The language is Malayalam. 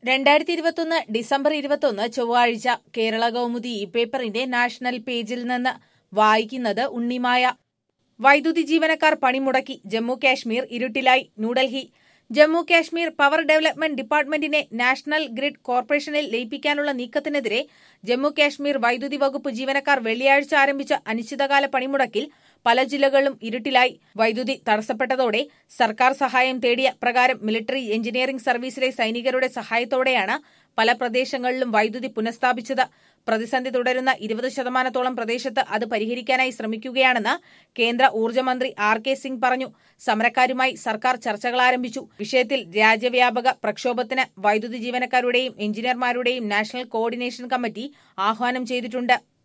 രണ്ടായിരത്തി ഇരുപത്തൊന്ന് ഡിസംബർ ഇരുപത്തൊന്ന് ചൊവ്വാഴ്ച കേരള കൗമുദി ഈ പേപ്പറിന്റെ നാഷണൽ പേജിൽ നിന്ന് വായിക്കുന്നത് ഉണ്ണിമായ വൈദ്യുതി ജീവനക്കാർ പണിമുടക്കി ജമ്മു കാശ്മീർ ഇരുട്ടിലായി ന്യൂഡൽഹി ജമ്മു കാശ്മീർ പവർ ഡെവലപ്മെന്റ് ഡിപ്പാർട്ട്മെന്റിനെ നാഷണൽ ഗ്രിഡ് കോർപ്പറേഷനിൽ ലയിപ്പിക്കാനുള്ള നീക്കത്തിനെതിരെ ജമ്മു കാശ്മീർ വൈദ്യുതി വകുപ്പ് ജീവനക്കാർ വെള്ളിയാഴ്ച ആരംഭിച്ച അനിശ്ചിതകാല പണിമുടക്കിൽ പല ജില്ലകളിലും ഇരുട്ടിലായി വൈദ്യുതി തടസ്സപ്പെട്ടതോടെ സർക്കാർ സഹായം തേടിയ പ്രകാരം മിലിറ്ററി എഞ്ചിനീയറിംഗ് സർവീസിലെ സൈനികരുടെ സഹായത്തോടെയാണ് പല പ്രദേശങ്ങളിലും വൈദ്യുതി പുനഃസ്ഥാപിച്ചത് പ്രതിസന്ധി തുടരുന്ന ഇരുപത് ശതമാനത്തോളം പ്രദേശത്ത് അത് പരിഹരിക്കാനായി ശ്രമിക്കുകയാണെന്ന് കേന്ദ്ര ഊർജ്ജമന്ത്രി ആർ കെ സിംഗ് പറഞ്ഞു സമരക്കാരുമായി സർക്കാർ ചർച്ചകൾ ആരംഭിച്ചു വിഷയത്തിൽ രാജ്യവ്യാപക പ്രക്ഷോഭത്തിന് വൈദ്യുതി ജീവനക്കാരുടെയും എഞ്ചിനീയർമാരുടെയും നാഷണൽ കോർഡിനേഷൻ കമ്മിറ്റി ആഹ്വാനം ചെയ്തിട്ടുണ്ട്